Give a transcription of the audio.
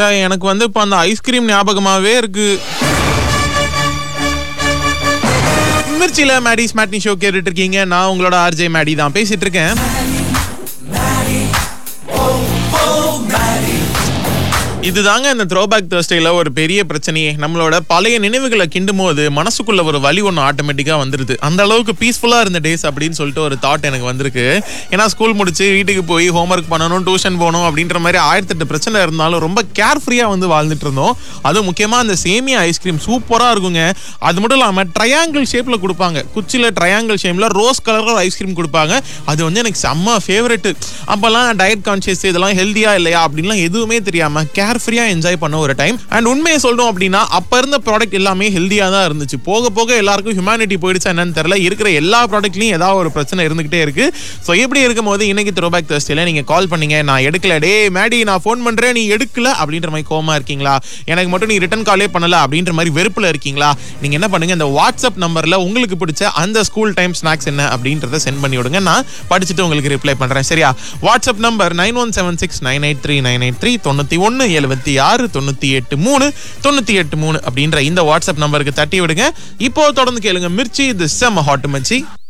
சே எனக்கு வந்து இப்போ அந்த ஐஸ்கிரீம் ஞாபகமாவே இருக்கு மிர்ச்சில மேடி ஸ்மாட்னி ஷோ கேட்டுட்டு இருக்கீங்க நான் உங்களோட ஆர்ஜே மேடி தான் பேசிட்டு இருக்கேன் இதுதாங்க இந்த த்ரோபேக் தேர்ஸ்டேல ஒரு பெரிய பிரச்சனையே நம்மளோட பழைய நினைவுகளை கிண்டும் போது மனசுக்குள்ள ஒரு வலி ஒன்று ஆட்டோமேட்டிக்கா வந்துருது அந்த அளவுக்கு பீஸ்ஃபுல்லா இருந்த டேஸ் அப்படின்னு சொல்லிட்டு ஒரு தாட் எனக்கு வந்திருக்கு ஏன்னா ஸ்கூல் முடிச்சு வீட்டுக்கு போய் ஹோம்ஒர்க் பண்ணணும் டியூஷன் போகணும் அப்படின்ற மாதிரி ஆயிரத்தெட்டு பிரச்சனை இருந்தாலும் ரொம்ப கேர்ஃப்ரீயா வந்து வாழ்ந்துட்டு இருந்தோம் அதுவும் முக்கியமா அந்த சேமியா ஐஸ்கிரீம் சூப்பரா இருக்குங்க அது மட்டும் இல்லாம ட்ரையாங்கிள் ஷேப்ல கொடுப்பாங்க குச்சியில ட்ரையாங்கிள் ஷேப்ல ரோஸ் கலர்ல ஐஸ்கிரீம் கொடுப்பாங்க அது வந்து எனக்கு செம்ம ஃபேவரெட் அப்பெல்லாம் டயட் கான்சியஸ் இதெல்லாம் ஹெல்தியா இல்லையா அப்படின்லாம் எதுவுமே தெரியாம கேர்ஃப்ரீயா என்ஜாய் பண்ண ஒரு டைம் அண்ட் உண்மையை சொல்லணும் அப்படின்னா அப்ப இருந்த ப்ராடக்ட் எல்லாமே ஹெல்தியா தான் இருந்துச்சு போக போக எல்லாருக்கும் ஹியூமனிட்டி போயிடுச்சா என்னன்னு தெரியல இருக்கிற எல்லா ப்ராடக்ட்லயும் ஏதாவது ஒரு பிரச்சனை இருந்துகிட்டே இருக்கு ஸோ எப்படி இருக்கும் போது இன்னைக்கு த்ரோபேக் தேர்ஸ்டேல நீங்க கால் பண்ணீங்க நான் எடுக்கல டே மேடி நான் ஃபோன் பண்றேன் நீ எடுக்கல அப்படின்ற மாதிரி கோமா இருக்கீங்களா எனக்கு மட்டும் நீ ரிட்டன் காலே பண்ணல அப்படின்ற மாதிரி வெறுப்புல இருக்கீங்களா நீங்க என்ன பண்ணுங்க இந்த வாட்ஸ்அப் நம்பர்ல உங்களுக்கு பிடிச்ச அந்த ஸ்கூல் டைம் ஸ்நாக்ஸ் என்ன அப்படின்றத சென்ட் பண்ணி விடுங்க நான் படிச்சுட்டு உங்களுக்கு ரிப்ளை பண்றேன் சரியா WhatsApp number nine one seven six nine eight three nine eight three தொண்ணூத்தி ஒன்னு எழுபத்தி ஆறு தொண்ணூத்தி எட்டு மூணு தொண்ணூத்தி எட்டு மூணு அப்படின்ற இந்த வாட்ஸ்அப் நம்பருக்கு தட்டி விடுங்க இப்போ தொடர்ந்து கேளுங்க மிர்ச்சி இது செம்ம ஹாட் மச்சி